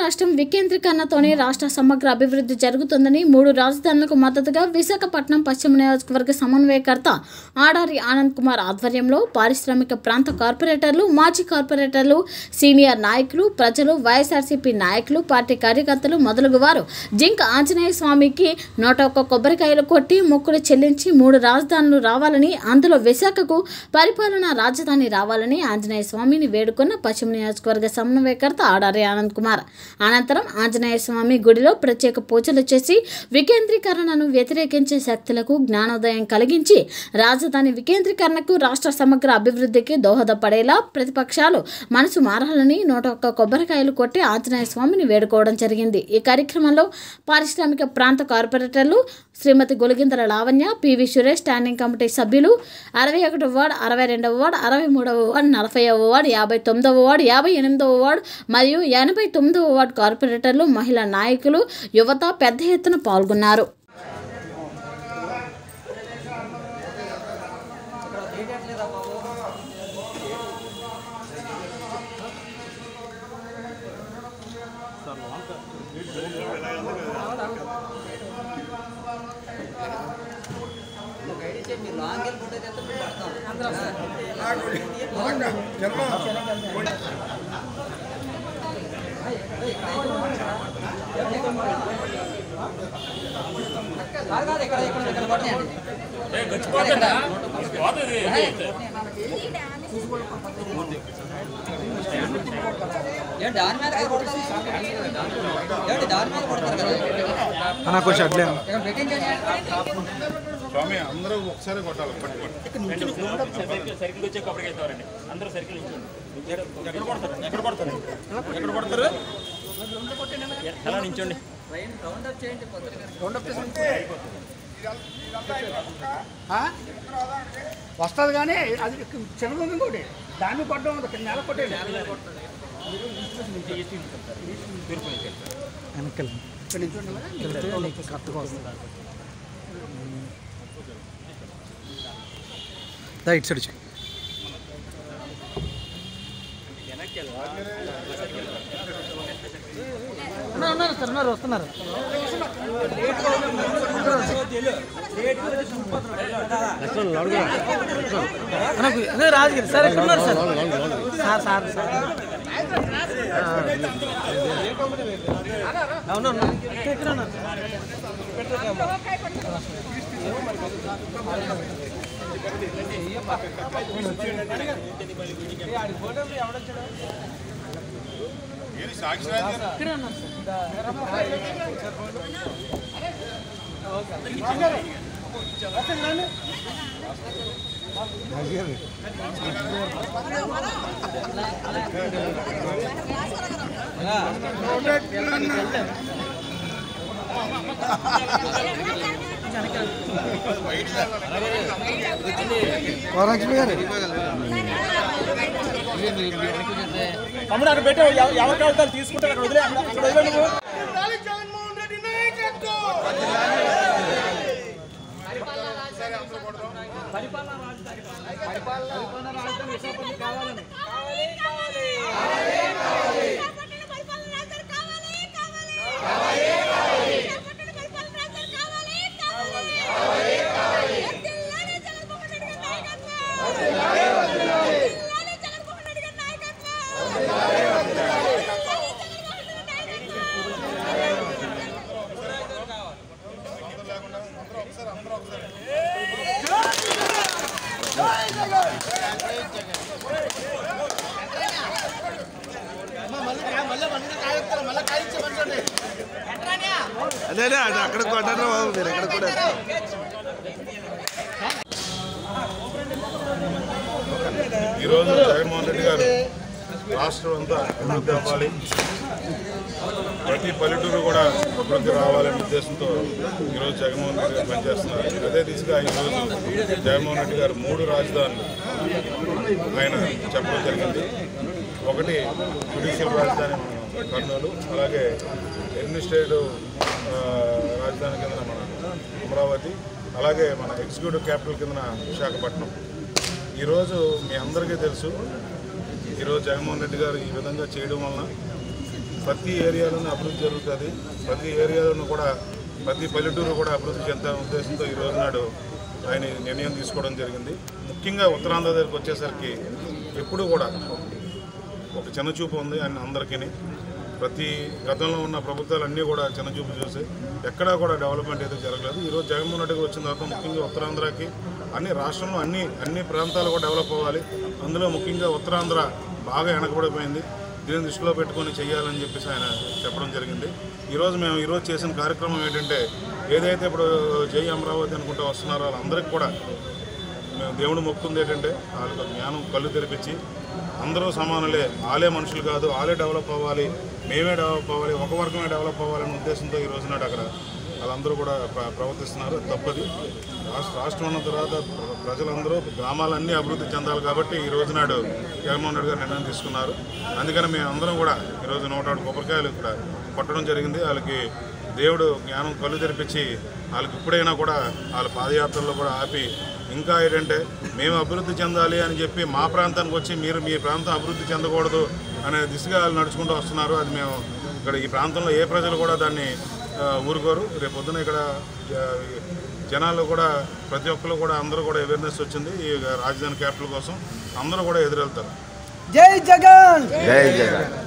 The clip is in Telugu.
రాష్ట్రం వికేంద్రీకరణతోనే రాష్ట్ర సమగ్ర అభివృద్ధి జరుగుతుందని మూడు రాజధానులకు మద్దతుగా విశాఖపట్నం పశ్చిమ నియోజకవర్గ సమన్వయకర్త ఆడారి ఆనంద్ కుమార్ ఆధ్వర్యంలో పారిశ్రామిక ప్రాంత కార్పొరేటర్లు మాజీ కార్పొరేటర్లు సీనియర్ నాయకులు ప్రజలు వైఎస్ఆర్సీపీ నాయకులు పార్టీ కార్యకర్తలు మొదలగు వారు జింక్ ఆంజనేయ స్వామికి నూట ఒక్క కొబ్బరికాయలు కొట్టి మొక్కులు చెల్లించి మూడు రాజధానులు రావాలని అందులో విశాఖకు పరిపాలనా రాజధాని రావాలని ఆంజనేయ స్వామిని వేడుకున్న పశ్చిమ నియోజకవర్గ సమన్వయకర్త ఆడారి ఆనంద్ కుమార్ అనంతరం ఆంజనేయ స్వామి గుడిలో ప్రత్యేక పూజలు చేసి వికేంద్రీకరణను వ్యతిరేకించే శక్తులకు జ్ఞానోదయం కలిగించి రాజధాని వికేంద్రీకరణకు రాష్ట్ర సమగ్ర అభివృద్ధికి దోహదపడేలా ప్రతిపక్షాలు మనసు మారాలని నూట ఒక్క కొబ్బరికాయలు కొట్టి ఆంజనేయ స్వామిని వేడుకోవడం జరిగింది ఈ కార్యక్రమంలో పారిశ్రామిక ప్రాంత కార్పొరేటర్లు Srimati Goligindala Lavanya PV Suresh standing committee సభ్యులు అరవై ఒకటవ వార్డు అరవై రెండవ వార్డు అరవై మూడవ వార్డు నలభైవ వార్డు యాభై తొమ్మిదవ వార్డు యాభై ఎనిమిదవ వార్డు మరియు ఎనభై తొమ్మిదవ వార్డు కార్పొరేటర్లు మహిళా నాయకులు యువత పెద్ద ఎత్తున పాల్గొన్నారు ఏంటి దాని మీద కదా కొడతారు ఏంటి దాని మీద కొడతారు కదా అన్న కొంచెం అట్లే ఇక్కడ పెట్టింగ్ స్వామి అందరూ ఒకసారి కొట్టాలి పట్టుకోండి సర్కిల్ వచ్చే కబడికి అవుతారండి అందరూ సర్కిల్ నిల్చోండి ఎక్కడ కొడతారు ఎక్కడ కొడతారు ఎక్కడ కొడతారు ఎలా నించోండి రౌండ్ అప్ చేయండి పొద్దున వస్తుంది కానీ అది చిన్నది ఉంది ఇంకోటి దాన్ని కొట్టడం ఉంది కింద నేల కొట్టేది వెనక్కి ఇక్కడ నుంచి కరెక్ట్గా వస్తుంది దా ఇటు సైడ్ చెయ్యి. ఉన్నారు, ఉన్నారు సార్ ఉన్నారు వస్తున్నారు అన్న, అన్న, రాజగిరి సార్ ఇక్కడ ఉన్నారు సార్ సార్ సార్ సార్ అవును అవును. ఇక్కడ ఇక్కడ ఉన్నారు ఏది సాక్షిరాజ్ గారు? ఇక్కడే ఉన్నారు సార్ వరలక్ష్మి గారు తమ్ముడు అక్కడ పెట్టే ఎవరి కావాలి తీసుకుంటారు అక్కడ వదిలే అక్కడ వదిలే నువ్వు అదే అదే అదే అక్కడ కొట్టారు బాబు మీరు ఎక్కడ కూడా ఈరోజు జగన్మోహన్ రెడ్డి గారు రాష్ట్రం అంతా అభివృద్ధి అవ్వాలి ప్రతి పల్లెటూరు కూడా అభివృద్ధి రావాలనే ఉద్దేశంతో ఈరోజు జగన్మోహన్ రెడ్డి గారు పనిచేస్తున్నారు అదే దిశగా ఈరోజు జగన్మోహన్ రెడ్డి గారు మూడు రాజధానులు ఆయన చెప్పడం జరిగింది ఒకటి జుడిషియల్ రాజధాని మన కర్నూలు అలాగే అడ్మినిస్ట్రేటివ్ ఆ, రాజధాని కింద మన అమరావతి అలాగే మన ఎగ్జిక్యూటివ్ క్యాపిటల్ కింద విశాఖపట్నం ఈరోజు మీ అందరికీ తెలుసు ఈరోజు జగన్మోహన్ రెడ్డి గారు ఈ విధంగా చేయడం వలన ప్రతి ఏరియాలోనూ అభివృద్ధి జరుగుతుంది ప్రతి ఏరియాలోనూ కూడా ప్రతి పల్లెటూరు కూడా అభివృద్ధి చెందే ఉద్దేశంతో ఈ రోజు నాడు ఆయన ఈ నిర్ణయం తీసుకోవడం జరిగింది ముఖ్యంగా ఉత్తరాంధ్ర దగ్గరికి వచ్చేసరికి ఎప్పుడు కూడా ఒక చిన్నచూపు ఉంది ఆయన అందరికీ ప్రతి గతంలో ఉన్న ప్రభుత్వాలు అన్నీ కూడా చిన్నచూపు చూసి ఎక్కడా కూడా డెవలప్మెంట్ అయితే జరగలేదు ఈరోజు జగన్మోహన్ రెడ్డి గారు వచ్చిన తర్వాత ముఖ్యంగా ఉత్తరాంధ్రకి అన్ని రాష్ట్రంలో అన్ని అన్ని ప్రాంతాలు కూడా డెవలప్ అవ్వాలి అందులో ముఖ్యంగా ఉత్తరాంధ్ర బాగా వెనకబడిపోయింది దీన్ని దృష్టిలో పెట్టుకొని చేయాలని చెప్పేసి ఆయన చెప్పడం జరిగింది ఈరోజు మేము ఈరోజు చేసిన కార్యక్రమం ఏంటంటే ఏదైతే ఇప్పుడు జై అమరావతి అనుకుంటూ వస్తున్నారో వాళ్ళందరికీ కూడా మేము దేవుడు మొక్కుంది ఏంటంటే వాళ్ళకి జ్ఞానం కళ్ళు తెరిపించి అందరూ సమానులే వాళ్ళే మనుషులు కాదు వాళ్ళే డెవలప్ అవ్వాలి మేమే డెవలప్ అవ్వాలి ఒక వర్గమే డెవలప్ అవ్వాలనే ఉద్దేశంతో ఈ రోజు నాడు అక్కడ వాళ్ళందరూ కూడా ప్ర- ప్రవర్తిస్తున్నారు అది తప్పది రాష్ట్ర రాష్ట్రం ఉన్న తర్వాత ప్ర- ప్రజలందరూ గ్రామాలన్నీ అభివృద్ధి చెందాలి కాబట్టి ఈ రోజు నాడు జగన్మోహన్ రెడ్డి గారు నిర్ణయం తీసుకున్నారు అందుకని మేము అందరం కూడా ఈరోజు నూట ఆరు కొబ్బరికాయలు ఇక్కడ కొట్టడం జరిగింది వాళ్ళకి దేవుడు జ్ఞానం కళ్ళు తెరిపించి వాళ్ళకి ఇప్పుడైనా కూడా వాళ్ళ పాదయాత్రల్లో కూడా ఆపి ఇంకా ఏంటంటే మేము అభివృద్ధి చెందాలి అని చెప్పి మా ప్రాంతానికి వచ్చి మీరు మీ ప్రాంతం అభివృద్ధి చెందకూడదు అనే దిశగా వాళ్ళు నడుచుకుంటూ వస్తున్నారు అది మేము ఇక్కడ ఈ ప్రాంతంలో ఏ ప్రజలు కూడా దాన్ని ఆ, ఊరుకోరు రేపు పొద్దున ఇక్కడ ఆ, జనాలు కూడా ప్రతి ఒక్కరు కూడా అందరూ కూడా అవేర్నెస్ వచ్చింది ఈ రాజధాని క్యాపిటల్ కోసం అందరూ కూడా ఎదురెళ్తారు జై జగన్ జై జగన్